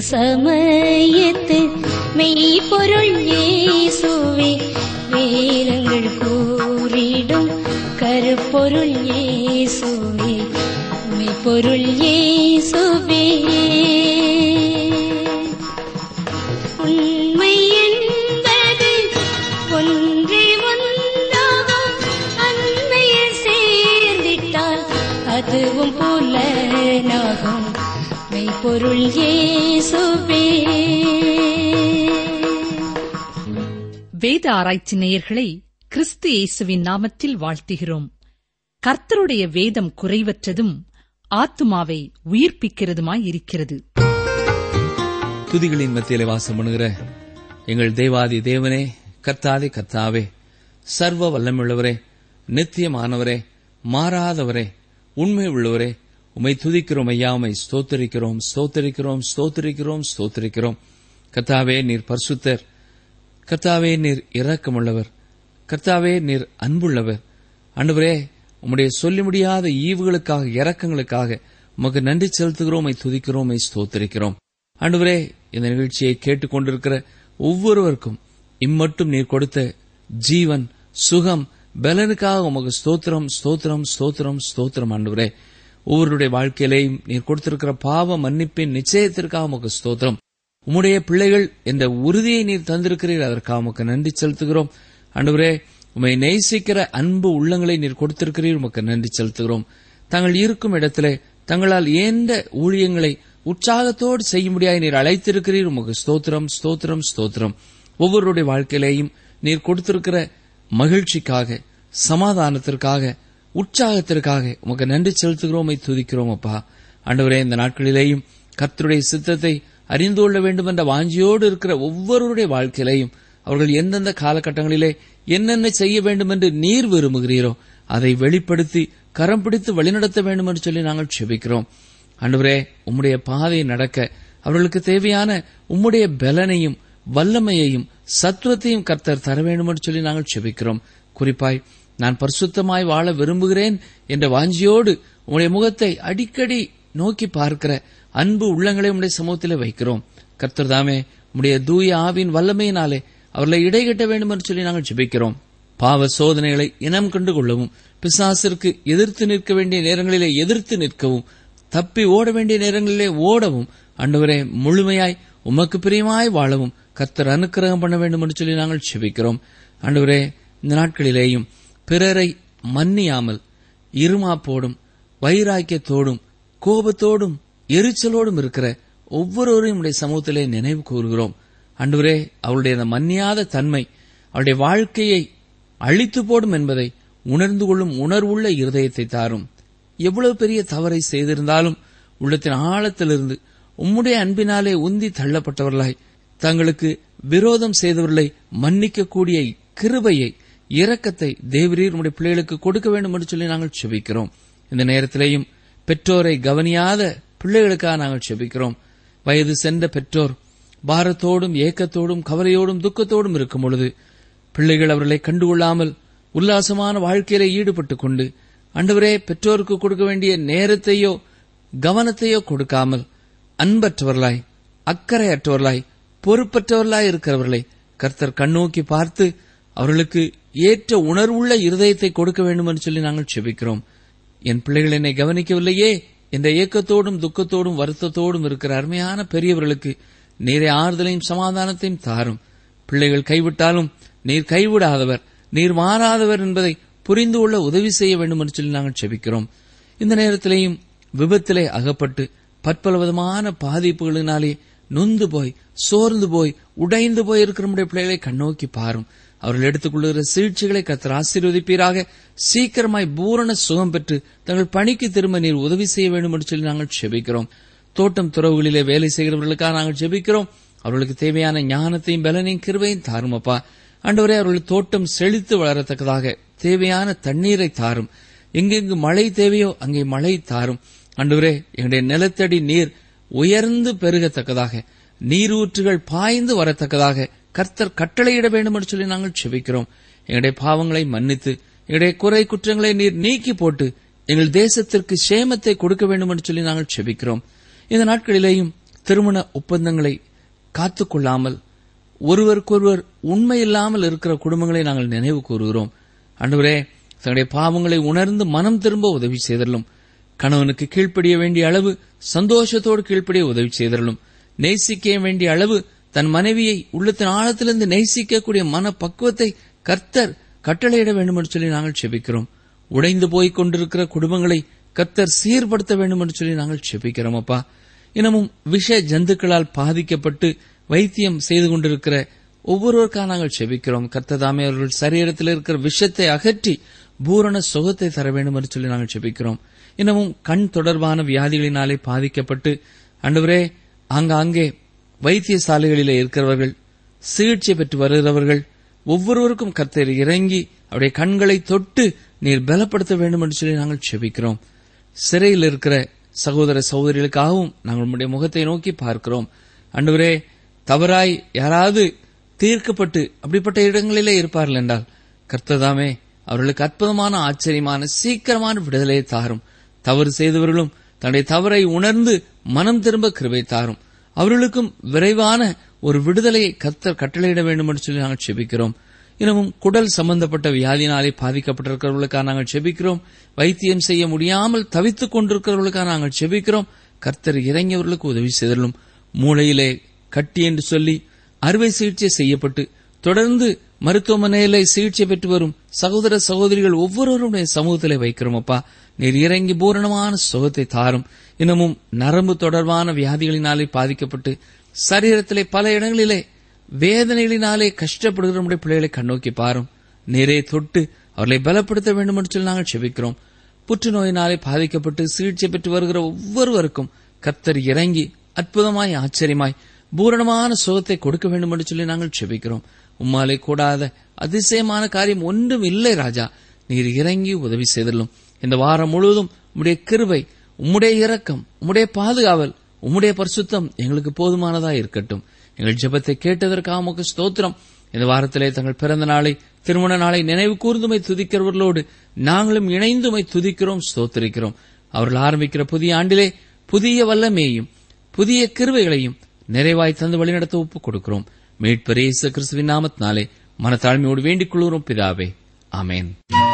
சமயத்து மெய்ப்பொருள் இயேசுவே வேதங்கள் கூறிடும் கருப்பொருள் இயேசுவே மெய்ப்பொருள் இயேசுவே உண்மை என்பது ஒன்றே ஒன்றாகும் அண்மையில் சேர்ந்திட்டால் அதுவும் புலனாகும் மெய்ப்பொருள் இயேசுவே வேத ஆராய்ச்சி நேயர்களை கிறிஸ்து இயேசுவின் நாமத்தில் வாழ்த்துகிறோம் கர்த்தருடைய வேதம் குறைவற்றதும் ஆத்துமாவை உயிர்ப்பிக்கிறதுமாய் இருக்கிறது துதிகளின் மத்தியிலே வாசம் பண்ணுகிற எங்கள் தேவாதி தேவனே கர்த்தாதி கர்த்தாவே சர்வ வல்லமுள்ளவரே நித்தியமானவரே மாறாதவரே உண்மை உள்ளவரே உமை துதிக்கிறோம் ஐயா உமை ஸ்தோத்தரிக்கிறோம் ஸ்தோத்தரிக்கிறோம் ஸ்தோத்தரிக்கிறோம் ஸ்தோத்தரிக்கிறோம் கர்த்தாவே நீர் பரிசுத்தர் கர்த்தாவே நீர் இரக்கமுள்ளவர் கர்த்தாவே நீர் அன்புள்ளவர் ஆண்டவரே உம்முடைய சொல்லி முடியாத ஈவுகளுக்காக இரக்கங்களுக்காக உமக்கு நன்றி செலுத்துகிறோம் உம்மை துதிக்கிறோம் உம்மை ஸ்தோத்தரிக்கிறோம் ஆண்டவரே இந்த நிகழ்ச்சியை கேட்டுக்கொண்டிருக்கிற ஒவ்வொருவருக்கும் இம்மட்டும் நீர் கொடுத்த ஜீவன் சுகம் பலனுக்காக உமக்கு ஸ்தோத்திரம் ஸ்தோத்திரம் ஸ்தோத்திரம் ஸ்தோத்திரம் ஆண்டவரே ஒவ்வொருடைய வாழ்க்கையிலேயும் நீர் கொடுத்திருக்கிற பாவ மன்னிப்பின் நிச்சயத்திற்காக உமக்கு ஸ்தோத்திரம் உம்முடைய பிள்ளைகள் என்ற உறுதியை நீர் தந்திருக்கிறீர் அதற்காக உமக்கு நன்றி செலுத்துகிறோம் ஆண்டவரே உம்மை நேசிக்கிற அன்பு உள்ளங்களை நீர் கொடுத்திருக்கிறீர் உமக்கு நன்றி செலுத்துகிறோம் தாங்கள் இருக்கும் இடத்திலே தங்களால் ஏந்த ஊழியங்களை உற்சாகத்தோடு செய்யும்படியாய் நீர் அழைத்திருக்கிறீர் உமக்கு ஸ்தோத்திரம் ஸ்தோத்திரம் ஸ்தோத்திரம் ஒவ்வொருடைய வாழ்க்கையிலேயும் நீர் கொடுத்திருக்கிற மகிழ்ச்சிக்காக சமாதானத்திற்காக உற்சாகத்திற்காக உமக்கு நன்றி செலுத்துகிறோம் உம்மை துதிக்கிறோம் அப்பா ஆண்டவரே இந்த நாட்களிலேயும் கர்த்தருடைய சித்தத்தை அறிந்து கொள்ள வேண்டும் என்ற வாஞ்சியோடு இருக்கிற ஒவ்வொருவருடைய வாழ்க்கையிலேயும் அவர்கள் எந்தெந்த காலகட்டங்களிலே என்னென்ன செய்ய வேண்டும் என்று நீர் விரும்புகிறீரோ அதை வெளிப்படுத்தி கரம் பிடித்து வழிநடத்த வேண்டும் என்று சொல்லி நாங்கள் செபிக்கிறோம் ஆண்டவரே உம்முடைய பாதையை நடக்க அவர்களுக்கு தேவையான உம்முடைய பலனையும் வல்லமையையும் சத்துவத்தையும் கர்த்தர் தர வேண்டும் என்று சொல்லி நாங்கள் செபிக்கிறோம் குறிப்பாய் நான் பரிசுத்தமாய் வாழ விரும்புகிறேன் என்ற வாஞ்சியோடு உம்முடைய முகத்தை அடிக்கடி நோக்கி பார்க்கிற அன்பு உள்ளங்களை உம்முடைய சமூகத்திலே வைக்கிறோம் கர்த்தர் தாமே உம்முடைய தூய ஆவின் வல்லமையினாலே அவர்களை இடைகட்ட வேண்டும் என்று சொல்லி நாங்கள் ஜெபிக்கிறோம் பாவ சோதனைகளை இனம் கண்டு கொள்ளவும் பிசாசிற்கு எதிர்த்து நிற்க வேண்டிய நேரங்களிலே எதிர்த்து நிற்கவும் தப்பி ஓட வேண்டிய நேரங்களிலே ஓடவும் ஆண்டவரே முழுமையாய் உமக்கு பிரியமாய் வாழவும் கர்த்தர் அனுக்கிரகம் பண்ண வேண்டும் என்று சொல்லி நாங்கள் செபிக்கிறோம் ஆண்டவரே இந்த நாட்களிலேயும் பிறரை மன்னியாமல் இருமாப்போடும் வைராக்கியத்தோடும் கோபத்தோடும் எரிச்சலோடும் இருக்கிற ஒவ்வொருவரையும் உடைய சமூகத்திலே நினைவு கூறுகிறோம் அன்றுவரே அவளுடைய அந்த மன்னியாத தன்மை அவளுடைய வாழ்க்கையை அழித்து போடும் என்பதை உணர்ந்து கொள்ளும் உணர்வுள்ள இருதயத்தை தாரும் எவ்வளவு பெரிய தவறை செய்திருந்தாலும் உள்ளத்தின் ஆழத்திலிருந்து உம்முடைய அன்பினாலே உந்தி தள்ளப்பட்டவர்களாய் தங்களுக்கு விரோதம் செய்தவர்களை மன்னிக்கக்கூடிய கிருபையை இரக்கத்தை தேவரீர் உடைய பிள்ளைகளுக்கு கொடுக்க வேண்டும் என்று சொல்லி நாங்கள் செபிக்கிறோம் இந்த நேரத்திலேயும் பெற்றோரை கவனியாத பிள்ளைகளுக்காக நாங்கள் செபிக்கிறோம் வயது சென்ற பெற்றோர் பாரத்தோடும் ஏக்கத்தோடும் கவலையோடும் துக்கத்தோடும் இருக்கும் பொழுது பிள்ளைகள் அவர்களை கண்டுகொள்ளாமல் உல்லாசமான வாழ்க்கையில ஈடுபட்டுக் கொண்டு அண்டவரே பெற்றோருக்கு கொடுக்க வேண்டிய நேரத்தையோ கவனத்தையோ கொடுக்காமல் அன்பற்றவர்களாய் அக்கறையற்றவர்களாய் பொறுப்பற்றவர்களாய் இருக்கிறவர்களை கர்த்தர் கண்ணோக்கி பார்த்து அவர்களுக்கு ஏற்ற உணர்வுள்ள இருதயத்தை கொடுக்க வேண்டும் என்று சொல்லி நாங்கள் செபிக்கிறோம் என் பிள்ளைகள் என்னை கவனிக்கவில்லையே என்ற ஏக்கத்தோடும் துக்கத்தோடும் வருத்தத்தோடும் இருக்கிற அருமையான பெரியவர்களுக்கு நீரை ஆறுதலையும் சமாதானத்தையும் தாரும் பிள்ளைகள் கைவிட்டாலும் நீர் கைவிடாதவர் நீர் மாறாதவர் என்பதை புரிந்து கொள்ள உதவி செய்ய வேண்டும் என்று சொல்லி நாங்கள் செபிக்கிறோம் இந்த நேரத்திலேயும் விபத்திலே அகப்பட்டு பற்பல விதமான பாதிப்புகளினாலே நொந்து போய் சோர்ந்து போய் உடைந்து போய் இருக்கிற நம்முடைய பிள்ளைகளை கண்ணோக்கி பாரும் அவர்கள் எடுத்துக்கொள்ளுகிற சிகிச்சைகளை கத்தர் ஆசீர்வதிப்பீராக சீக்கிரமாய் பூரண சுகம் பெற்று தங்கள் பணிக்கு திரும்ப நீர் உதவி செய்ய வேண்டும் என்று சொல்லி நாங்கள் செபிக்கிறோம் தோட்டம் துறவுகளிலே வேலை செய்கிறவர்களுக்காக நாங்கள் ஜெபிக்கிறோம் அவர்களுக்கு தேவையான ஞானத்தையும் பலனையும் கிருபையும் தாரும் அப்பா ஆண்டவரே அவர்கள் தோட்டம் செழித்து வளரத்தக்கதாக தேவையான தண்ணீரை தாரும் எங்கெங்கு மழை தேவையோ அங்கே மழை தாரும் ஆண்டவரே எங்களுடைய நிலத்தடி நீர் உயர்ந்து பெருகத்தக்கதாக நீரூற்றுகள் பாய்ந்து வரத்தக்கதாக கர்த்தர் கட்டளையிட வேண்டும் என்று சொல்லி நாங்கள் செபிக்கிறோம் எங்களுடைய பாவங்களை மன்னித்து எங்களுடைய குறை குற்றங்களை நீர் நீக்கி போட்டு எங்கள் தேசத்திற்கு சேமத்தை கொடுக்க வேண்டும் என்று சொல்லி நாங்கள் செபிக்கிறோம் இந்த நாட்களிலேயும் திருமண ஒப்பந்தங்களை காத்துக்கொள்ளாமல் ஒருவருக்கொருவர் உண்மையில்லாமல் இருக்கிற குடும்பங்களை நாங்கள் நினைவு கூறுகிறோம் ஆண்டவரே தன்னுடைய பாவங்களை உணர்ந்து மனம் திரும்ப உதவி செய்தரலும் கணவனுக்கு கீழ்ப்படிய வேண்டிய அளவு சந்தோஷத்தோடு கீழ்ப்படிய உதவி செய்தரலும் நேசிக்க வேண்டிய அளவு தன் மனைவியை உள்ளத்தின் ஆழத்திலிருந்து நேசிக்கக்கூடிய மன பக்குவத்தை கர்த்தர் கட்டளையிட வேண்டும் என்று சொல்லி நாங்கள் செபிக்கிறோம் உடைந்து போய் கொண்டிருக்கிற குடும்பங்களை கர்த்தர் சீர்படுத்த வேண்டும் என்று சொல்லி நாங்கள் செபிக்கிறோம் அப்பா இன்னமும் விஷ ஜந்துக்களால் பாதிக்கப்பட்டு வைத்தியம் செய்து கொண்டிருக்கிற ஒவ்வொருவருக்காக நாங்கள் செபிக்கிறோம் கர்த்ததாமே அவர்கள் சரீரத்தில் இருக்கிற விஷத்தை அகற்றி பூரண சுகத்தை தர வேண்டும் என்று சொல்லி நாங்கள் செபிக்கிறோம் இன்னமும் கண் தொடர்பான வியாதிகளினாலே பாதிக்கப்பட்டு ஆண்டவரே ஆங்காங்கே வைத்தியசாலைகளிலே இருக்கிறவர்கள் சிகிச்சை பெற்று வருகிறவர்கள் ஒவ்வொருவருக்கும் கர்த்தர் இறங்கி அவருடைய கண்களை தொட்டு நீர் பலப்படுத்த வேண்டும் என்று சொல்லி நாங்கள் செபிக்கிறோம் சிறையில் இருக்கிற சகோதர சகோதரிகளுக்காகவும் நாங்கள் உம்முடைய முகத்தை நோக்கி பார்க்கிறோம் அன்றுவரே தவறாய் யாராவது தீர்க்கப்பட்டு அப்படிப்பட்ட இடங்களிலே இருப்பார்கள் என்றால் கர்த்ததாமே அவர்களுக்கு அற்புதமான ஆச்சரியமான சீக்கிரமான விடுதலையை தாரும் தவறு செய்தவர்களும் தன்னுடைய தவறை உணர்ந்து மனம் திரும்ப கிருபை தாரும் அவர்களுக்கும் விரைவான ஒரு விடுதலையை கர்த்தர் கட்டளையிட வேண்டும் என்று சொல்லி நாங்கள் செபிக்கிறோம் இன்னமும் குடல் சம்பந்தப்பட்ட வியாதினாலே பாதிக்கப்பட்டிருக்கிறவர்களுக்காக நாங்கள் செபிக்கிறோம் வைத்தியம் செய்ய முடியாமல் தவித்துக் கொண்டிருக்கிறவர்களுக்காக நாங்கள் செபிக்கிறோம் கர்த்தர் இறங்கியவர்களுக்கு உதவி செய்தலும் மூளையிலே கட்டி என்று சொல்லி அறுவை சிகிச்சை செய்யப்பட்டு தொடர்ந்து மருத்துவமனையிலே சிகிச்சை பெற்று வரும் சகோதர சகோதரிகள் ஒவ்வொருவருடைய சமூகத்திலே வைக்கிறோம் அப்பா நீர் இறங்கி பூரணமான சுகத்தை தாரும் இன்னமும் நரம்பு தொடர்பான வியாதிகளினாலே பாதிக்கப்பட்டு சரீரத்திலே பல இடங்களிலே வேதனைகளினாலே கஷ்டப்படுகிற நம்முடைய பிள்ளைகளை கண்ணோக்கி பாரும் நேரே தொட்டு அவர்களை பலப்படுத்த வேண்டும் என்று சொல்லி நாங்கள் செபிக்கிறோம் புற்றுநோயினாலே பாதிக்கப்பட்டு சிகிச்சை பெற்று வருகிற ஒவ்வொருவருக்கும் கர்த்தர் இறங்கி அற்புதமாய் ஆச்சரியமாய் பூரணமான சுகத்தை கொடுக்க வேண்டும் என்று சொல்லி நாங்கள் செபிக்கிறோம் உம்மாலே கூடாத அதிசயமான காரியம் ஒன்றும் இல்லை ராஜா நீர் இறங்கி உதவி செய்தலும் இந்த வாரம் முழுவதும் உம்முடைய கிருபை உம்முடைய இரக்கம் உம்முடைய பாதுகாவல் உம்முடைய பரிசுத்தம் எங்களுக்கு போதுமானதா இருக்கட்டும் எங்கள் ஜெபத்தை கேட்டதற்காக உமக்கு ஸ்தோத்திரம் இந்த வாரத்திலே தங்கள் பிறந்த நாளை திருமண நாளை நினைவு கூர்ந்துமை துதிக்கிறவர்களோடு நாங்களும் இணைந்துமை துதிக்கிறோம் ஸ்தோத்திரிக்கிறோம் அவர்கள் ஆரம்பிக்கிற புதிய ஆண்டிலே புதிய வல்லமையையும் புதிய கிருவைகளையும் நிறைவாய் தந்து வழிநடத்த ஒப்புக் கொடுக்கிறோம் மீட்பர் இயேசு கிறிஸ்துவின் நாமத்தினாலே மனத்தாழ்மையோடு வேண்டிக் கொள்கிறோம் பிதாவே ஆமென்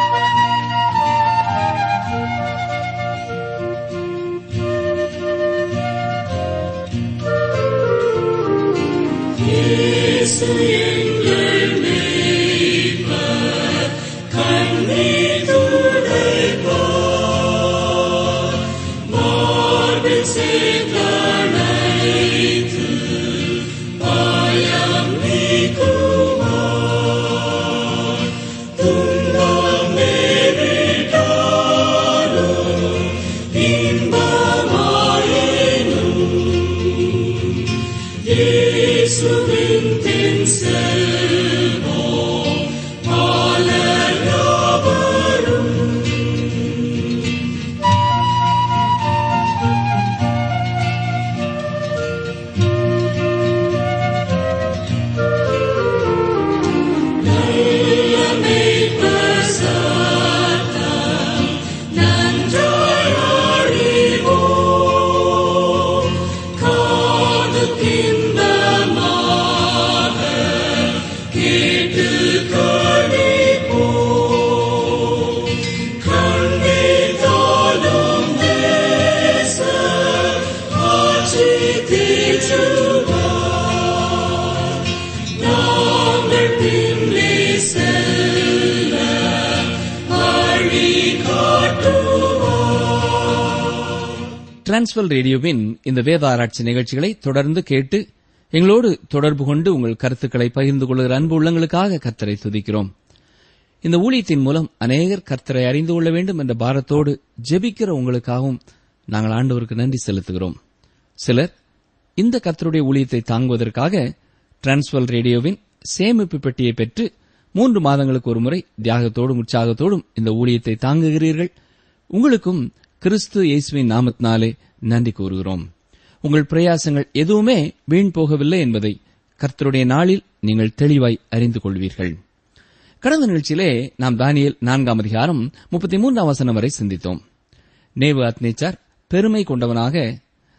டிரான்ஸ்வல் ரேடியோவின் இந்த வேத ஆராய்ச்சி நிகழ்ச்சிகளை தொடர்ந்து கேட்டு எங்களோடு தொடர்பு கொண்டு உங்கள் கருத்துக்களை பகிர்ந்து கொள்கிற அன்பு உள்ளங்களுக்காக கர்த்தரை துதிக்கிறோம் இந்த ஊழியத்தின் மூலம் அநேகர் கர்த்தரை அறிந்து கொள்ள வேண்டும் என்ற பாரத்தோடு ஜெபிக்கிற உங்களுக்காகவும் நாங்கள் ஆண்டவருக்கு நன்றி செலுத்துகிறோம் சிலர் இந்த கர்த்தருடைய ஊழியத்தை தாங்குவதற்காக டிரான்ஸ்வல் ரேடியோவின் சேமிப்பு பெட்டியை பெற்று மூன்று மாதங்களுக்கு ஒருமுறை தியாகத்தோடும் உற்சாகத்தோடும் இந்த ஊழியத்தை தாங்குகிறீர்கள் உங்களுக்கும் கிறிஸ்து இயேசுவின் நாமத்தினாலே நன்றி கூறுகிறோம் உங்கள் பிரயாசங்கள் எதுவுமே வீண் போகவில்லை என்பதை கர்த்தருடைய நாளில் நீங்கள் தெளிவாய் அறிந்து கொள்வீர்கள் கடந்த நிகழ்ச்சியிலே நாம் தானியல் நான்காம் அதிகாரம் முப்பத்தி மூன்றாம் வசனம் வரை சிந்தித்தோம் நேவு அத்னேச்சார் பெருமை கொண்டவனாக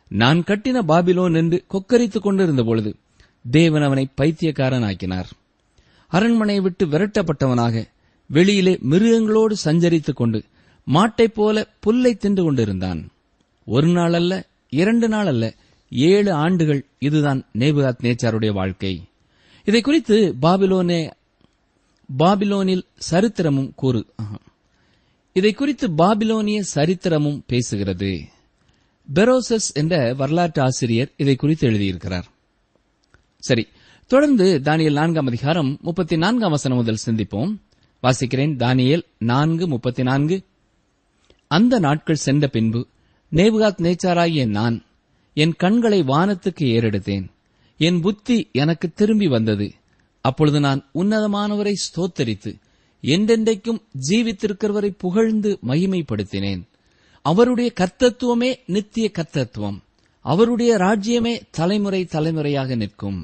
நான் கட்டின பாபிலோன் என்று கொக்கரித்துக் கொண்டிருந்த பொழுது தேவன் அவனை பைத்தியக்காரனாக்கினார் அரண்மனையை விட்டு விரட்டப்பட்டவனாக வெளியிலே மிருகங்களோடு சஞ்சரித்துக் கொண்டு மாட்டைப் போல புல்லை தின்று கொண்டிருந்தான் ஒரு நாள் அல்ல இரண்டு நாள் அல்ல ஏழு ஆண்டுகள் இதுதான் நேபுகாத் நேச்சாருடைய வாழ்க்கை இதை குறித்து பாபிலோனே பாபிலோனில் சரித்திரமும் கூறு ஆஹா. இதை குறித்து பாபிலோனிய சரித்திரமும் பேசுகிறது பெரோசஸ் என்ற வரலாற்று ஆசிரியர் இதை குறித்து எழுதியிருக்கிறார் சரி தொடர்ந்து தானியல் நான்காம் அதிகாரம் முப்பத்தி நான்காம் வசனம் முதல் சிந்திப்போம் வாசிக்கிறேன் தானியேல் நான்கு முப்பத்தி நான்கு அந்த நாட்கள் சென்ற பின்பு நேபுகாத் நேச்சாராகிய நான் என் கண்களை வானத்துக்கு ஏறெடுத்தேன் என் புத்தி எனக்கு திரும்பி வந்தது அப்பொழுது நான் உன்னதமானவரை ஸ்தோத்தரித்து என்றென்றைக்கும் ஜீவித்திருக்கிறவரை புகழ்ந்து மகிமைப்படுத்தினேன் அவருடைய கர்த்தத்துவமே நித்திய கர்த்தத்துவம் அவருடைய ராஜ்யமே தலைமுறை தலைமுறையாக நிற்கும்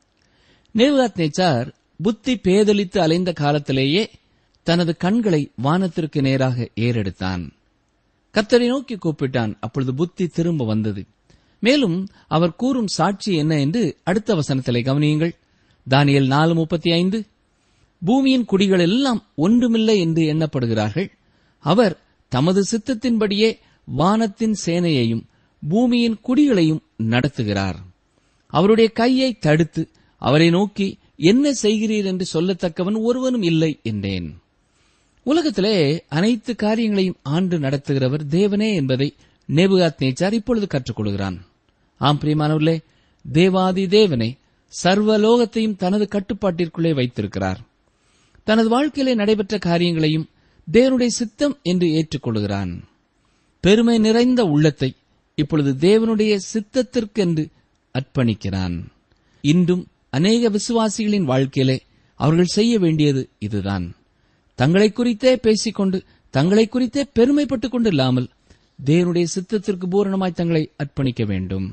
நேபுகாத் நேச்சார் புத்தி பேதலித்து அலைந்த காலத்திலேயே தனது கண்களை வானத்திற்கு நேராக ஏறெடுத்தான் கர்த்தரை நோக்கி கூப்பிட்டான் அப்பொழுது புத்தி திரும்ப வந்தது மேலும் அவர் கூறும் சாட்சி என்ன என்று அடுத்த வசனத்திலே கவனியுங்கள் தானியல் நாலு முப்பத்தி ஐந்து பூமியின் குடிகள் எல்லாம் ஒன்றுமில்லை என்று எண்ணப்படுகிறார்கள் அவர் தமது சித்தத்தின்படியே வானத்தின் சேனையையும் பூமியின் குடிகளையும் நடத்துகிறார் அவருடைய கையை தடுத்து அவரை நோக்கி என்ன செய்கிறீர் என்று சொல்லத்தக்கவன் ஒருவனும் இல்லை என்றேன் உலகத்திலே அனைத்து காரியங்களையும் ஆண்டு நடத்துகிறவர் தேவனே என்பதை நேபுகாத் நேச்சார் இப்பொழுது கற்றுக்கொள்கிறான் ஆம் பிரியமானவர்களே தேவாதி தேவனே சர்வலோகத்தையும் தனது கட்டுப்பாட்டிற்குள்ளே வைத்திருக்கிறார் தனது வாழ்க்கையிலே நடைபெற்ற காரியங்களையும் தேவனுடைய சித்தம் என்று ஏற்றுக்கொள்கிறான் பெருமை நிறைந்த உள்ளத்தை இப்பொழுது தேவனுடைய சித்தத்திற்கென்று அர்ப்பணிக்கிறான் இன்றும் அநேக விசுவாசிகளின் வாழ்க்கையிலே அவர்கள் செய்ய வேண்டியது இதுதான் தங்களை குறித்தே பேசிக்கொண்டு தங்களை குறித்தே பெருமைப்பட்டுக் கொண்டு இல்லாமல் தேவனுடைய சித்தத்திற்கு பூரணமாய் தங்களை அர்ப்பணிக்க வேண்டும்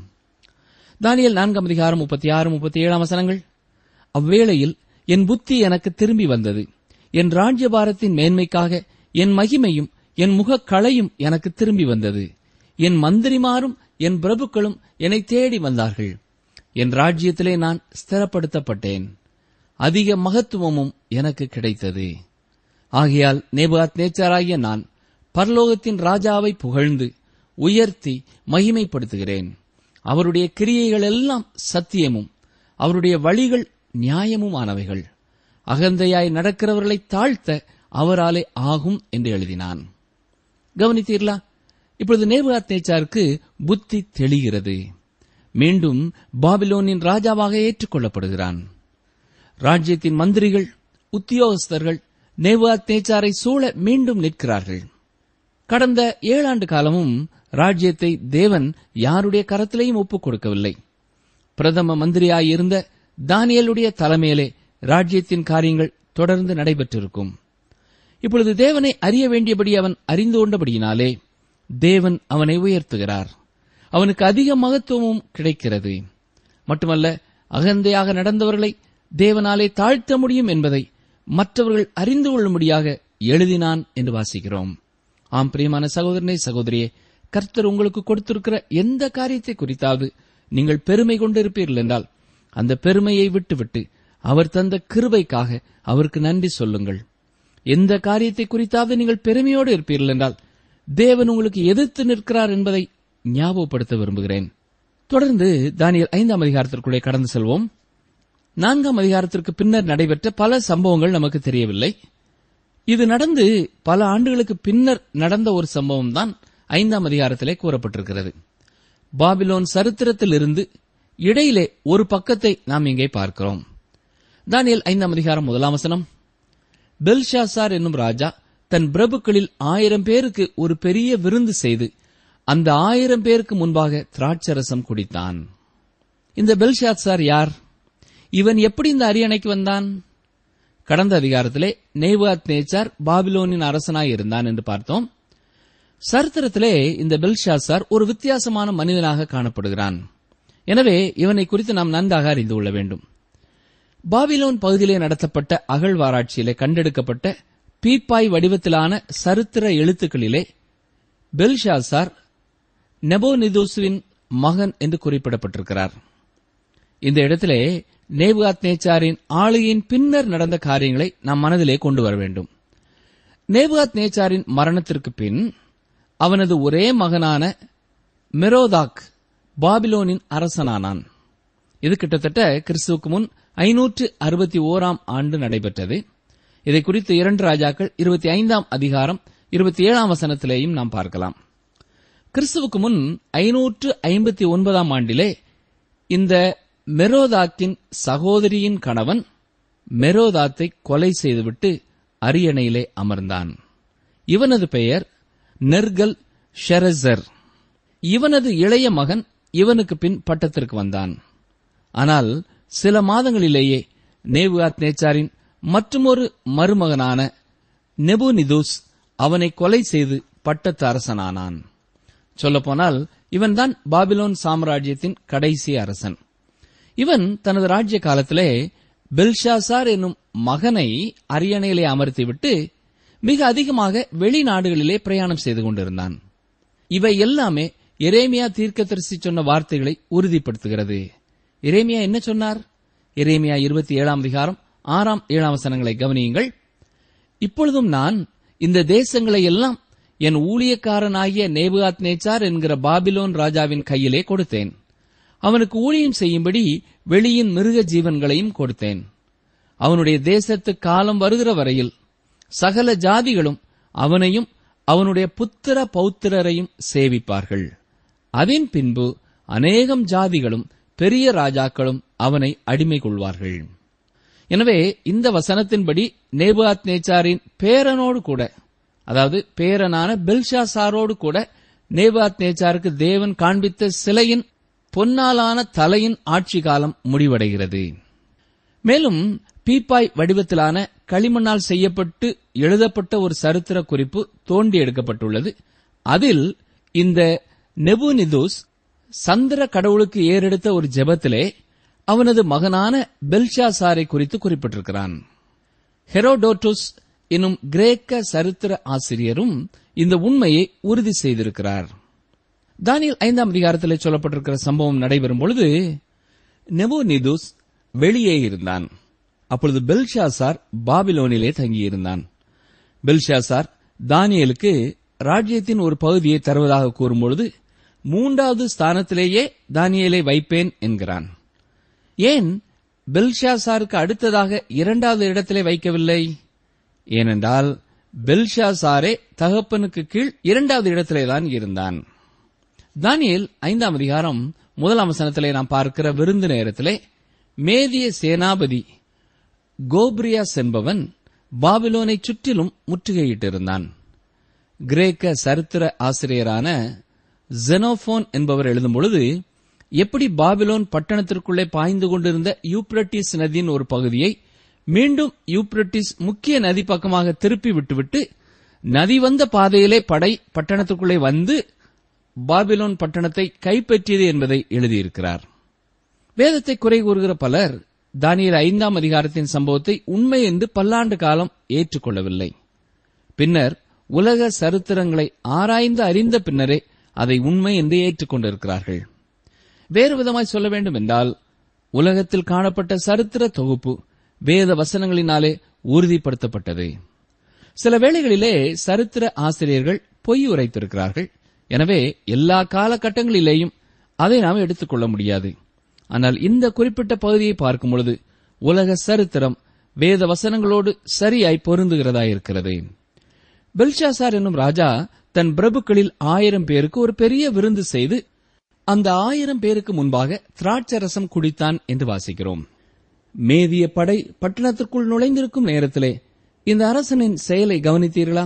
தானியல் நான்காம் அதிகாரம் முப்பத்தி ஆறு முப்பத்தி ஏழாம் வசனங்கள் அவ்வேளையில் என் புத்தி எனக்கு திரும்பி வந்தது என் ராஜ்யபாரத்தின் மேன்மைக்காக என் மகிமையும் என் முகக்களையும் எனக்கு திரும்பி வந்தது என் மந்திரிமாரும் என் பிரபுக்களும் என்னை தேடி வந்தார்கள் என் ராஜ்யத்திலே நான் ஸ்திரப்படுத்தப்பட்டேன் அதிக மகத்துவமும் எனக்கு கிடைத்தது ஆகையால் நேபாத் நேச்சாராகிய நான் பரலோகத்தின் ராஜாவை புகழ்ந்து உயர்த்தி மகிமைப்படுத்துகிறேன் அவருடைய கிரியைகள் எல்லாம் சத்தியமும் அவருடைய வழிகள் நியாயமுமானவைகள் அகந்தையாய் நடக்கிறவர்களை தாழ்த்த அவராலே ஆகும் என்று எழுதினான் கவனித்தீர்களா இப்பொழுது நேபுகாத் நேச்சாருக்கு புத்தி தெளிகிறது மீண்டும் பாபிலோனின் ராஜாவாக ஏற்றுக்கொள்ளப்படுகிறான் ராஜ்யத்தின் மந்திரிகள் உத்தியோகஸ்தர்கள் நேபுகாத் நேச்சாரை சூழ மீண்டும் நிற்கிறார்கள் கடந்த ஏழாண்டு காலமும் ராஜ்யத்தை தேவன் யாருடைய கரத்திலேயும் ஒப்புக் கொடுக்கவில்லை பிரதம மந்திரியாயிருந்த தானியலுடைய தலைமையிலே ராஜ்யத்தின் காரியங்கள் தொடர்ந்து நடைபெற்றிருக்கும் இப்பொழுது தேவனை அறிய வேண்டியபடி அவன் அறிந்து கொண்டபடியினாலே தேவன் அவனை உயர்த்துகிறார் அவனுக்கு அதிக மகத்துவமும் கிடைக்கிறது மட்டுமல்ல அகந்தையாக நடந்தவர்களை தேவனாலே தாழ்த்த முடியும் என்பதை மற்றவர்கள் அறிந்து கொள்ளும்படியாக எழுதினான் என்று வாசிக்கிறோம் ஆம் பிரியமான சகோதரனே சகோதரியே கர்த்தர் உங்களுக்கு கொடுத்திருக்கிற எந்த காரியத்தை குறித்தாவது நீங்கள் பெருமை கொண்டிருப்பீர்கள் என்றால் அந்த பெருமையை விட்டுவிட்டு அவர் தந்த கிருபைக்காக அவருக்கு நன்றி சொல்லுங்கள் எந்த காரியத்தை குறித்தாவது நீங்கள் பெருமையோடு இருப்பீர்கள் என்றால் தேவன் உங்களுக்கு எதிர்த்து நிற்கிறார் என்பதை ஞாபகப்படுத்த விரும்புகிறேன் தொடர்ந்து தானியல் ஐந்தாம் அதிகாரத்திற்குள்ளே கடந்து செல்வோம் நான்காம் அதிகாரத்திற்கு பின்னர் நடைபெற்ற பல சம்பவங்கள் நமக்கு தெரியவில்லை இது நடந்து பல ஆண்டுகளுக்கு பின்னர் நடந்த ஒரு சம்பவம் தான் ஐந்தாம் அதிகாரத்திலே கூறப்பட்டிருக்கிறது பாபிலோன் சரித்திரத்திலிருந்து இடையிலே ஒரு பக்கத்தை நாம் இங்கே பார்க்கிறோம் தானியல் ஐந்தாம் அதிகாரம் முதலாம் வசனம் பெல்ஷாசார் என்னும் ராஜா தன் பிரபுக்களில் ஆயிரம் பேருக்கு ஒரு பெரிய விருந்து செய்து அந்த ஆயிரம் பேருக்கு முன்பாக திராட்சரசம் குடித்தான் இந்த பெல்ஷாசார் யார் இவன் எப்படி இந்த அரியணைக்கு வந்தான் கடந்த அதிகாரத்திலே நேவாத் நேச்சார் பாபிலோனின் அரசனாய் இருந்தான் என்று பார்த்தோம் சரித்திரத்திலே இந்த பெல்ஷாசார் ஒரு வித்தியாசமான மனிதனாக காணப்படுகிறான் எனவே இவனை குறித்து நாம் நன்றாக அறிந்து கொள்ள வேண்டும் பாபிலோன் பகுதியிலே நடத்தப்பட்ட அகழ்வாராய்ச்சியிலே கண்டெடுக்கப்பட்ட பீப்பாய் வடிவத்திலான சரித்திர எழுத்துக்களிலே பெல்ஷாசார் நெபோனிதுசுவின் மகன் என்று குறிப்பிடப்பட்டிருக்கிறார் இந்த இடத்திலே நேபுகாத் நேச்சாரின் ஆளுகையின் பின்னர் நடந்த காரியங்களை நாம் மனதிலே கொண்டு வர வேண்டும் நேபுகாத் நேச்சாரின் மரணத்திற்கு பின் அவனது ஒரே மகனான மெரோதாக் பாபிலோனின் அரசனானான் இது கிட்டத்தட்ட கிறிஸ்துவுக்கு முன் ஐநூற்று அறுபத்தி ஓராம் ஆண்டு நடைபெற்றது இதை குறித்து இரண்டு ராஜாக்கள் இருபத்தி ஐந்தாம் அதிகாரம் இருபத்தி ஏழாம் வசனத்திலேயும் நாம் பார்க்கலாம் கிறிஸ்துவுக்கு முன் ஐநூற்று ஐம்பத்தி ஒன்பதாம் ஆண்டிலே இந்த மெரோதாக்கின் சகோதரியின் கணவன் மெரோதாத்தை கொலை செய்துவிட்டு அரியணையிலே அமர்ந்தான் இவனது பெயர் நெர்கல் ஷெரசர் இவனது இளைய மகன் இவனுக்கு பின் பட்டத்திற்கு வந்தான் ஆனால் சில மாதங்களிலேயே நேபுகாத் நேச்சாரின் மற்றுமொரு மருமகனான நெபுனிதுஸ் அவனை கொலை செய்து பட்டத்து அரசனானான் சொல்லப்போனால் இவன்தான் பாபிலோன் சாம்ராஜ்யத்தின் கடைசி அரசன் இவன் தனது ராஜ்ய காலத்திலே பெல்ஷாசார் என்னும் மகனை அரியணையிலே அமர்த்திவிட்டு மிக அதிகமாக வெளிநாடுகளிலே பிரயாணம் செய்து கொண்டிருந்தான் இவை எல்லாமே எரேமியா தீர்க்கதரிசி சொன்ன வார்த்தைகளை உறுதிப்படுத்துகிறது எரேமியா என்ன சொன்னார் எரேமியா இருபத்தி ஏழாம் அதிகாரம் ஆறாம் ஏழாம் வசனங்களை கவனியுங்கள் இப்பொழுதும் நான் இந்த தேசங்களை எல்லாம் என் ஊழியக்காரனாகிய நேபுகாத் நேச்சார் என்கிற பாபிலோன் ராஜாவின் கையிலே கொடுத்தேன் அவனுக்கு ஊழியம் செய்யும்படி வெளியின் மிருக ஜீவன்களையும் கொடுத்தேன் அவனுடைய தேசத்து காலம் வருகிற வரையில் சகல ஜாதிகளும் அவனையும் அவனுடைய புத்திர பௌத்திரரையும் சேவிப்பார்கள் அதன் பின்பு அநேகம் ஜாதிகளும் பெரிய ராஜாக்களும் அவனை அடிமை கொள்வார்கள் எனவே இந்த வசனத்தின்படி நேபாத் நேச்சாரின் பேரனோடு கூட அதாவது பேரனான பெல்ஷாசாரோடு கூட நேபாத் நேச்சாருக்கு தேவன் காண்பித்த சிலையின் பொன்னாலான தலையின் ஆட்சி காலம் முடிவடைகிறது மேலும் பீப்பாய் வடிவத்திலான களிமண்ணால் செய்யப்பட்டு எழுதப்பட்ட ஒரு சரித்திர குறிப்பு தோண்டி எடுக்கப்பட்டுள்ளது அதில் இந்த நெபுனிதுஸ் சந்திர கடவுளுக்கு ஏறெடுத்த ஒரு ஜெபத்திலே அவனது மகனான பெல்ஷாசாரை குறித்து குறிப்பிட்டிருக்கிறான் ஹெரோடோட்டுஸ் என்னும் கிரேக்க சரித்திர ஆசிரியரும் இந்த உண்மையை உறுதி செய்திருக்கிறார் தானியல் ஐந்தாம் அதிகாரத்தில் சொல்லப்பட்டிருக்கிற சம்பவம் நடைபெறும் பொழுது நெபுனிதுஸ் வெளியே இருந்தான் அப்பொழுது பெல்ஷாசார் பாபிலோனிலே தங்கியிருந்தான் பெல்ஷாசார் தானியலுக்கு ராஜ்யத்தின் ஒரு பகுதியை தருவதாக கூறும்பொழுது மூன்றாவது ஸ்தானத்திலேயே தானியலை வைப்பேன் என்கிறான் ஏன் பெல்ஷாசாருக்கு அடுத்ததாக இரண்டாவது இடத்திலே வைக்கவில்லை ஏனென்றால் பெல்ஷாசாரே தகப்பனுக்கு கீழ் இரண்டாவது இடத்திலே தான் இருந்தான் தானியல் ஐந்தாம் அதிகாரம் முதலாம் வசனத்திலே நாம் பார்க்கிற விருந்து நேரத்திலே மேதிய சேனாபதி கோப்ரியாஸ் என்பவன் பாபிலோனை சுற்றிலும் முற்றுகையிட்டிருந்தான் கிரேக்க சரித்திர ஆசிரியரான ஜெனோபோன் என்பவர் எழுதும் பொழுது எப்படி பாபிலோன் பட்டணத்திற்குள்ளே பாய்ந்து கொண்டிருந்த யூப்ரட்டிஸ் நதியின் ஒரு பகுதியை மீண்டும் யூப்ரட்டிஸ் முக்கிய நதி பக்கமாக திருப்பி விட்டுவிட்டு நதி வந்த பாதையிலே படை பட்டணத்துக்குள்ளே வந்து பாபிலோன் பட்டணத்தை கைப்பற்றியது என்பதை எழுதியிருக்கிறார் வேதத்தை குறை கூறுகிற பலர் தானியல் ஐந்தாம் அதிகாரத்தின் சம்பவத்தை உண்மை என்று பல்லாண்டு காலம் ஏற்றுக்கொள்ளவில்லை பின்னர் உலக சரித்திரங்களை ஆராய்ந்து அறிந்த பின்னரே அதை உண்மை என்று ஏற்றுக்கொண்டிருக்கிறார்கள் வேறு விதமாய் சொல்ல வேண்டும் என்றால் உலகத்தில் காணப்பட்ட சரித்திர தொகுப்பு வேத வசனங்களினாலே உறுதிப்படுத்தப்பட்டது சில வேளைகளிலே சரித்திர ஆசிரியர்கள் பொய் உரைத்திருக்கிறார்கள் எனவே எல்லா காலகட்டங்களிலேயும் அதை நாம் எடுத்துக்கொள்ள முடியாது ஆனால் இந்த குறிப்பிட்ட பகுதியை பார்க்கும் பொழுது உலக சரித்திரம் வேத வசனங்களோடு சரியாய் பொருந்துகிறதா இருக்கிறது பெல்ஷாசார் என்னும் ராஜா தன் பிரபுக்களில் ஆயிரம் பேருக்கு ஒரு பெரிய விருந்து செய்து அந்த ஆயிரம் பேருக்கு முன்பாக திராட்சரசம் குடித்தான் என்று வாசிக்கிறோம் மேதிய படை பட்டணத்திற்குள் நுழைந்திருக்கும் நேரத்திலே இந்த அரசனின் செயலை கவனித்தீர்களா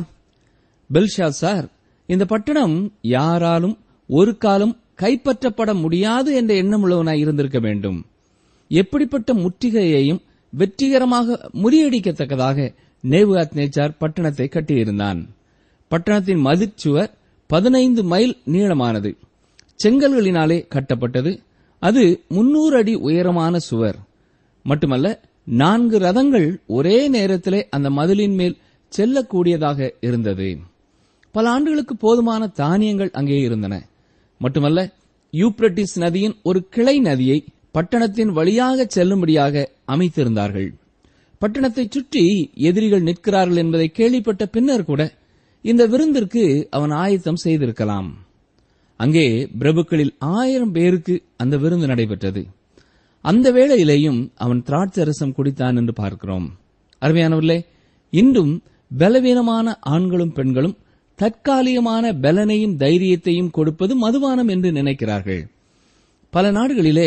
பெல்ஷாசார் இந்த பட்டணம் யாராலும் ஒரு காலம் கைப்பற்றப்பட முடியாது என்ற எண்ணம் உள்ளவனாய் இருந்திருக்க வேண்டும் எப்படிப்பட்ட முற்றுகையையும் வெற்றிகரமாக முறியடிக்கத்தக்கதாக நேபுகாத் நேச்சார் பட்டணத்தை கட்டியிருந்தான் பட்டணத்தின் மதிர்ச்சுவர் பதினைந்து மைல் நீளமானது செங்கல்களினாலே கட்டப்பட்டது அது முன்னூறு அடி உயரமான சுவர் மட்டுமல்ல நான்கு ரதங்கள் ஒரே நேரத்திலே அந்த மதிலின் மேல் செல்லக்கூடியதாக இருந்தது பல ஆண்டுகளுக்கு போதுமான தானியங்கள் அங்கே இருந்தன மட்டுமல்ல யூப்ரட்டிஸ் நதியின் ஒரு கிளை நதியை பட்டணத்தின் வழியாக செல்லும்படியாக அமைத்திருந்தார்கள் பட்டணத்தைச் சுற்றி எதிரிகள் நிற்கிறார்கள் என்பதை கேள்விப்பட்ட பின்னர் கூட இந்த விருந்திற்கு அவன் ஆயத்தம் செய்திருக்கலாம் அங்கே பிரபுக்களில் ஆயிரம் பேருக்கு அந்த விருந்து நடைபெற்றது அந்த வேளையிலேயும் அவன் திராட்சரசம் குடித்தான் என்று பார்க்கிறோம் அருமையானவர்களே இன்றும் பலவீனமான ஆண்களும் பெண்களும் தற்காலிகமான பலனையும் தைரியத்தையும் கொடுப்பது மதுபானம் என்று நினைக்கிறார்கள் பல நாடுகளிலே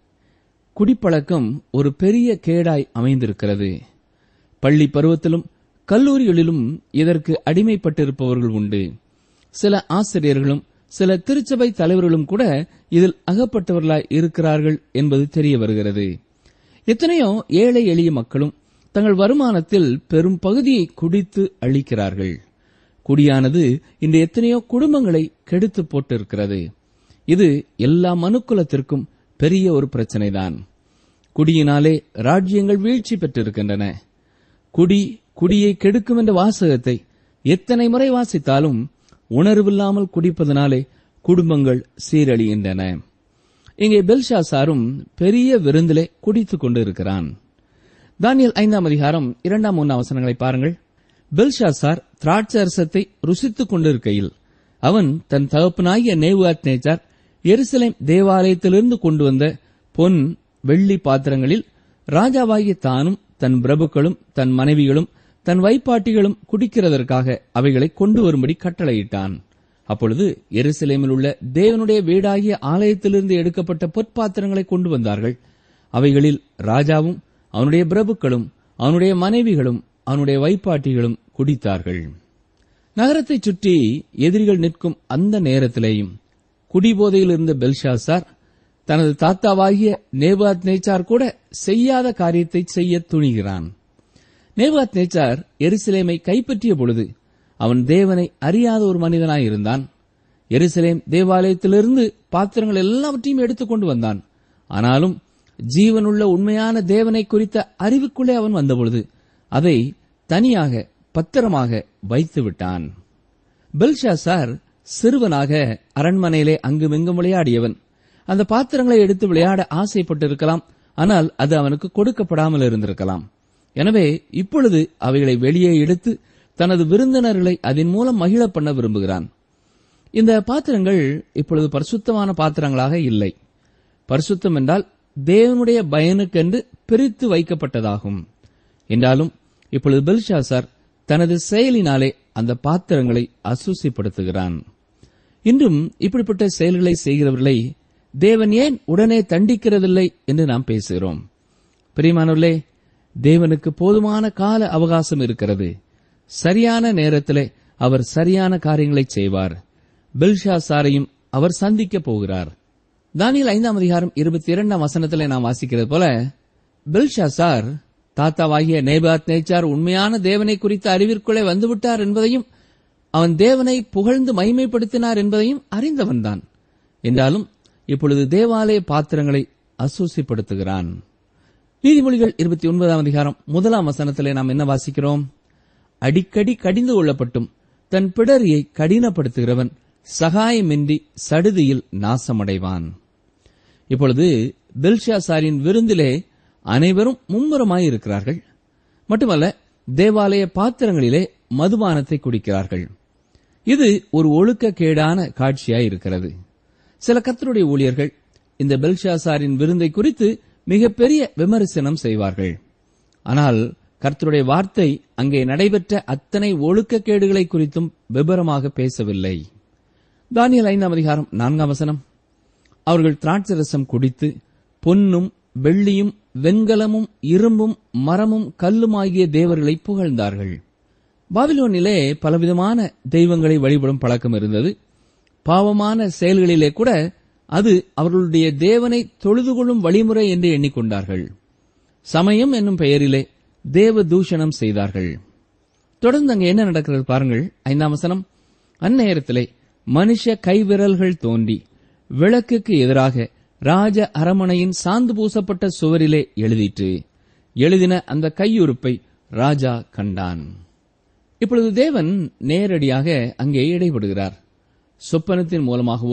குடிப்பழக்கம் ஒரு பெரிய கேடாய் அமைந்திருக்கிறது பள்ளி பருவத்திலும் கல்லூரிகளிலும் இதற்கு அடிமைப்பட்டிருப்பவர்கள் உண்டு சில ஆசிரியர்களும் சில திருச்சபை தலைவர்களும் கூட இதில் அகப்பட்டவர்களாய் இருக்கிறார்கள் என்பது தெரிய வருகிறது எத்தனையோ ஏழை எளிய மக்களும் தங்கள் வருமானத்தில் பெரும் பகுதியை குடித்து அளிக்கிறார்கள் குடியானது இன்று எத்தனையோ குடும்பங்களை கெடுத்து போட்டிருக்கிறது இது எல்லா மனுக்குலத்திற்கும் பெரிய ஒரு பிரச்சனைதான் குடியினாலே ராஜ்யங்கள் வீழ்ச்சி பெற்றிருக்கின்றன குடி குடியை கெடுக்கும் என்ற வாசகத்தை எத்தனை முறை வாசித்தாலும் உணர்வில்லாமல் குடிப்பதனாலே குடும்பங்கள் சீரழிகின்றன இங்கே பெல்ஷாசாரும் பெரிய விருந்திலே குடித்துக் கொண்டிருக்கிறான் தானியல் ஐந்தாம் அதிகாரம் இரண்டாம் மூன்றாம் வசனங்களை பாருங்கள் பெல்ஷாசார் திராட்சரசத்தை ருசித்துக் கொண்டிருக்கையில் அவன் தன் தகப்பனாகிய நேவுகாத் நேச்சார் எருசலேம் தேவாலயத்திலிருந்து கொண்டு வந்த பொன் வெள்ளி பாத்திரங்களில் ராஜாவாகிய தானும் தன் பிரபுக்களும் தன் மனைவிகளும் தன் வைப்பாட்டிகளும் குடிக்கிறதற்காக அவைகளை கொண்டு வரும்படி கட்டளையிட்டான் அப்பொழுது எருசலேமில் உள்ள தேவனுடைய வீடாகிய ஆலயத்திலிருந்து எடுக்கப்பட்ட பொற்பாத்திரங்களை கொண்டு வந்தார்கள் அவைகளில் ராஜாவும் அவனுடைய பிரபுக்களும் அவனுடைய மனைவிகளும் அவனுடைய வைப்பாட்டிகளும் குடித்தார்கள் நகரத்தைச் சுற்றி எதிரிகள் நிற்கும் அந்த நேரத்திலேயும் குடிபோதையில் இருந்த பெல்ஷாசார் தனது தாத்தாவாகிய நேபாத் நேச்சார் கூட செய்யாத காரியத்தை செய்ய துணிகிறான் நேபாத் நேச்சார் எருசலேமை கைப்பற்றிய பொழுது அவன் தேவனை அறியாத ஒரு மனிதனாயிருந்தான் எருசலேம் தேவாலயத்திலிருந்து பாத்திரங்கள் எல்லாவற்றையும் எடுத்துக்கொண்டு வந்தான் ஆனாலும் ஜீவனுள்ள உண்மையான தேவனை குறித்த அறிவுக்குள்ளே அவன் வந்தபொழுது அதை தனியாக பத்திரமாக வைத்து விட்டான் பெல்ஷாசார் சிறுவனாக அரண்மனையிலே அங்குமிங்கும் விளையாடியவன் அந்த பாத்திரங்களை எடுத்து விளையாட ஆசைப்பட்டிருக்கலாம் ஆனால் அது அவனுக்கு கொடுக்கப்படாமல் இருந்திருக்கலாம் எனவே இப்பொழுது அவைகளை வெளியே எடுத்து தனது விருந்தினர்களை அதன் மூலம் மகிழ பண்ண விரும்புகிறான் இந்த பாத்திரங்கள் இப்பொழுது பரிசுத்தமான பாத்திரங்களாக இல்லை பரிசுத்தம் என்றால் தேவனுடைய பயனுக்கென்று பிரித்து வைக்கப்பட்டதாகும் என்றாலும் இப்பொழுது பெல்ஷாசார் தனது செயலினாலே அந்த பாத்திரங்களை அசூசிப்படுத்துகிறான் இன்றும் இப்படிப்பட்ட செயல்களை செய்கிறவர்களை தேவன் ஏன் உடனே தண்டிக்கிறதில்லை என்று நாம் பேசுகிறோம் பிரியமானவர்களே தேவனுக்கு போதுமான கால அவகாசம் இருக்கிறது சரியான நேரத்திலே அவர் சரியான காரியங்களை செய்வார் பெல்ஷாசாரையும் அவர் சந்திக்கப் போகிறார் தானியல் ஐந்தாம் அதிகாரம் இருபத்தி இரண்டாம் வசனத்திலே நாம் வாசிக்கிறது போல பெல்ஷாசார் தாத்தாவாகிய நேபாத் நேச்சார் உண்மையான தேவனை குறித்த அறிவிற்குள்ளே வந்துவிட்டார் என்பதையும் அவன் தேவனை புகழ்ந்து மகிமைப்படுத்தினார் என்பதையும் அறிந்தவன்தான் என்றாலும் இப்பொழுது தேவாலய பாத்திரங்களை அசூசிப்படுத்துகிறான் நீதிமொழிகள் இருபத்தி ஒன்பதாம் அதிகாரம் முதலாம் வசனத்திலே நாம் என்ன வாசிக்கிறோம் அடிக்கடி கடிந்து கொள்ளப்பட்டும் தன் பிடரியை கடினப்படுத்துகிறவன் சகாயமின்றி சடுதியில் நாசமடைவான் இப்பொழுது பெல்ஷாசாரின் விருந்திலே அனைவரும் மும்முரமாயிருக்கிறார்கள் மட்டுமல்ல தேவாலய பாத்திரங்களிலே மதுபானத்தை குடிக்கிறார்கள் இது ஒரு ஒழுக்கக்கேடான காட்சியாயிருக்கிறது சில கத்தருடைய ஊழியர்கள் இந்த பெல்ஷாசாரின் விருந்தை குறித்து மிகப்பெரிய விமர்சனம் செய்வார்கள் ஆனால் கர்த்தருடைய வார்த்தை அங்கே நடைபெற்ற அத்தனை ஒழுக்கக்கேடுகளை குறித்தும் விபரமாக பேசவில்லை தானியல் ஐந்தாம் அதிகாரம் நான்காம் வசனம் அவர்கள் திராட்சரசம் குடித்து பொன்னும் வெள்ளியும் வெண்கலமும் இரும்பும் மரமும் கல்லுமாகிய தேவர்களை புகழ்ந்தார்கள் பாபிலோனிலே பலவிதமான தெய்வங்களை வழிபடும் பழக்கம் இருந்தது பாவமான செயல்களிலே கூட அது அவர்களுடைய தேவனை தொழுது கொள்ளும் வழிமுறை என்று எண்ணிக்கொண்டார்கள் சமயம் என்னும் பெயரிலே தேவ தூஷணம் செய்தார்கள் தொடர்ந்து அங்கே என்ன நடக்கிறது பாருங்கள் ஐந்தாம் வசனம் அந்நேரத்திலே மனுஷ கைவிரல்கள் தோன்றி விளக்குக்கு எதிராக ராஜ அரமனையின் சாந்து பூசப்பட்ட சுவரிலே எழுதிற்று எழுதின அந்த கையுறுப்பை ராஜா கண்டான் இப்பொழுது தேவன் நேரடியாக அங்கே இடைபடுகிறார் சொப்பனத்தின் மூலமாகவோ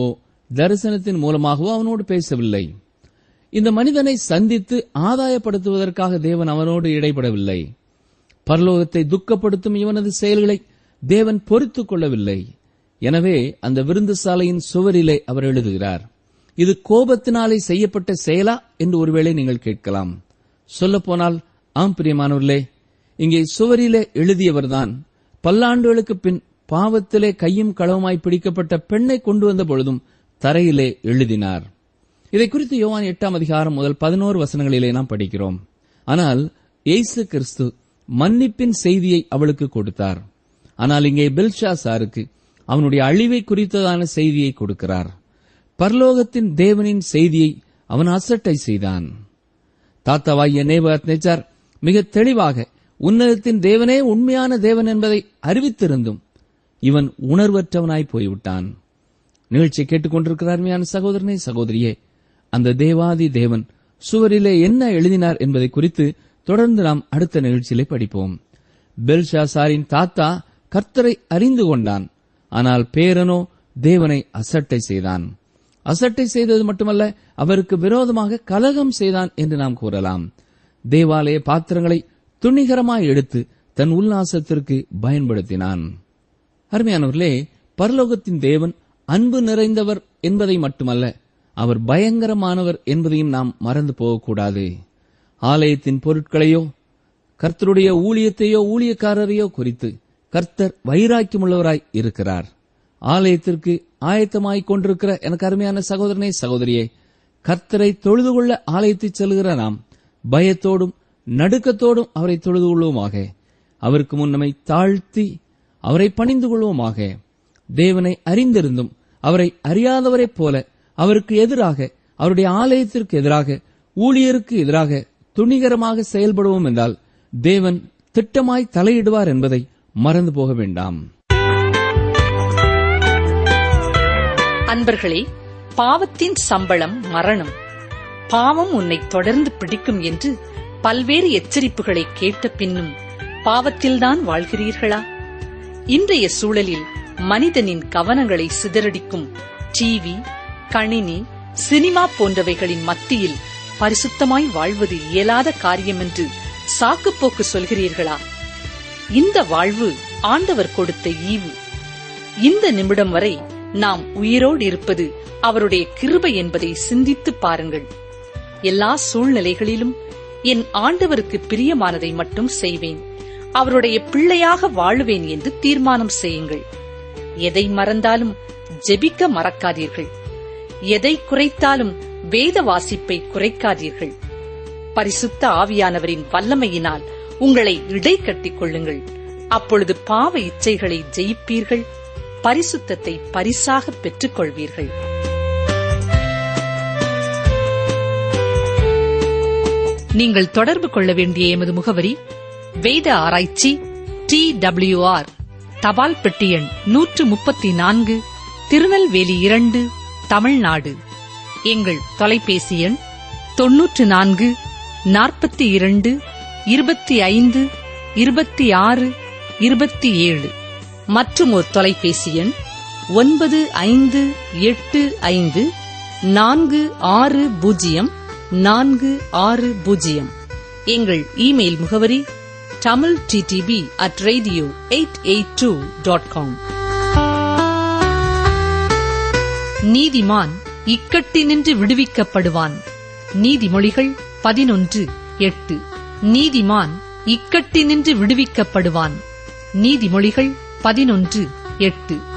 தரிசனத்தின் மூலமாகவோ அவனோடு பேசவில்லை இந்த மனிதனை சந்தித்து ஆதாயப்படுத்துவதற்காக தேவன் அவனோடு இடைபடவில்லை பரலோகத்தை துக்கப்படுத்தும் இவனது செயல்களை தேவன் பொறுத்துக் கொள்ளவில்லை எனவே அந்த விருந்து சாலையின் சுவரிலே அவர் எழுதுகிறார் இது கோபத்தினாலே செய்யப்பட்ட செயலா என்று ஒருவேளை நீங்கள் கேட்கலாம் சொல்லப்போனால் ஆம் பிரியமானவர்களே இங்கே சுவரிலே எழுதியவர்தான் பல்லாண்டுகளுக்கு பின் பாவத்திலே கையும் களவுமாய் பிடிக்கப்பட்ட பெண்ணை கொண்டு வந்த பொழுதும் தரையிலே எழுதினார் இதை குறித்து யோவான் எட்டாம் அதிகாரம் முதல் பதினோரு வசனங்களிலே நாம் படிக்கிறோம் ஆனால் இயேசு கிறிஸ்து மன்னிப்பின் செய்தியை அவளுக்கு கொடுத்தார் ஆனால் இங்கே பெல்ஷாசாருக்கு அவனுடைய அழிவை குறித்ததான செய்தியை கொடுக்கிறார் பரலோகத்தின் தேவனின் செய்தியை அவன் அசட்டை செய்தான் தாத்தாவாகிய நேபாத் நெச்சார் மிக தெளிவாக உன்னதத்தின் தேவனே உண்மையான தேவன் என்பதை அறிவித்திருந்தும் இவன் உணர்வற்றவனாய் போய்விட்டான் நிகழ்ச்சியை கேட்டுக்கொண்டிருக்கிற அருமையான சகோதரனே சகோதரியே அந்த தேவாதி தேவன் சுவரிலே என்ன எழுதினார் என்பதை குறித்து தொடர்ந்து நாம் அடுத்த நிகழ்ச்சியிலே படிப்போம் பெல்ஷாசாரின் தாத்தா கர்த்தரை அறிந்து கொண்டான் ஆனால் பேரனோ தேவனை அசட்டை செய்தான் அசட்டை செய்தது மட்டுமல்ல அவருக்கு விரோதமாக கலகம் செய்தான் என்று நாம் கூறலாம் தேவாலய பாத்திரங்களை துணிகரமாய் எடுத்து தன் உல்லாசத்திற்கு பயன்படுத்தினான் அருமையானவர்களே பரலோகத்தின் தேவன் அன்பு நிறைந்தவர் என்பதை மட்டுமல்ல அவர் பயங்கரமானவர் என்பதையும் நாம் மறந்து போகக்கூடாது ஆலயத்தின் பொருட்களையோ கர்த்தருடைய ஊழியத்தையோ ஊழியக்காரரையோ குறித்து கர்த்தர் வைராக்கியமுள்ளவராய் இருக்கிறார் ஆலயத்திற்கு ஆயத்தமாய்க் கொண்டிருக்கிற எனக்கு அருமையான சகோதரனே சகோதரியே கர்த்தரை தொழுது கொள்ள ஆலயத்தில் செல்கிற நாம் பயத்தோடும் நடுக்கத்தோடும் அவரை தொழுது கொள்வோமாக அவருக்கு முன் நம்மை தாழ்த்தி அவரை பணிந்து கொள்வோமாக தேவனை அறிந்திருந்தும் அவரை அறியாதவரைப் போல அவருக்கு எதிராக அவருடைய ஆலயத்திற்கு எதிராக ஊழியருக்கு எதிராக துணிகரமாக செயல்படுவோம் என்றால் தேவன் திட்டமாய் தலையிடுவார் என்பதை மறந்து போக வேண்டாம் அன்பர்களே பாவத்தின் சம்பளம் மரணம் பாவம் உன்னை தொடர்ந்து பிடிக்கும் என்று பல்வேறு எச்சரிப்புகளை கேட்ட பின்னும் பாவத்தில்தான் வாழ்கிறீர்களா இன்றைய சூழலில் மனிதனின் கவனங்களை சிதறடிக்கும் டிவி கணினி சினிமா போன்றவைகளின் மத்தியில் பரிசுத்தமாய் வாழ்வது இயலாத காரியம் என்று சாக்குப்போக்கு சொல்கிறீர்களா இந்த வாழ்வு ஆண்டவர் கொடுத்த ஈவு இந்த நிமிடம் வரை நாம் உயிரோடு இருப்பது அவருடைய கிருபை என்பதை சிந்தித்து பாருங்கள் எல்லா சூழ்நிலைகளிலும் என் ஆண்டவருக்கு பிரியமானதை மட்டும் செய்வேன் அவருடைய பிள்ளையாக வாழுவேன் என்று தீர்மானம் செய்யுங்கள் எதை மறந்தாலும் ஜெபிக்க மறக்காதீர்கள் எதை குறைத்தாலும் வேத வாசிப்பை குறைக்காதீர்கள் பரிசுத்த ஆவியானவரின் வல்லமையினால் உங்களை இடை கட்டிக் கொள்ளுங்கள் அப்பொழுது பாவ இச்சைகளை ஜெயிப்பீர்கள் பரிசுத்தத்தை பரிசாக பெற்றுக் கொள்வீர்கள் நீங்கள் தொடர்பு கொள்ள வேண்டிய எமது முகவரி வேத ஆராய்ச்சி டி ஆர் தபால் பெட்டி எண் நூற்று முப்பத்தி நான்கு திருநெல்வேலி இரண்டு தமிழ்நாடு எங்கள் தொலைபேசி எண் தொன்னூற்று நான்கு நாற்பத்தி இரண்டு இருபத்தி ஐந்து இருபத்தி ஆறு இருபத்தி ஏழு மற்றும் ஒரு தொலைபேசி எண் ஒன்பது ஐந்து எட்டு ஐந்து நான்கு ஆறு பூஜ்ஜியம் நான்கு ஆறு பூஜ்ஜியம் எங்கள் இமெயில் முகவரி Tamil DDP at radio eight eight two dot com நீதிமான் இக்கட்டினின்று விடுவிக்கப்படுவான் நீதிமொழிகள் பதினொன்று எட்டு நீதிமான் இக்கட்டினின்று விடுவிக்கப்படுவான் நீதிமொழிகள் பதினொன்று எட்டு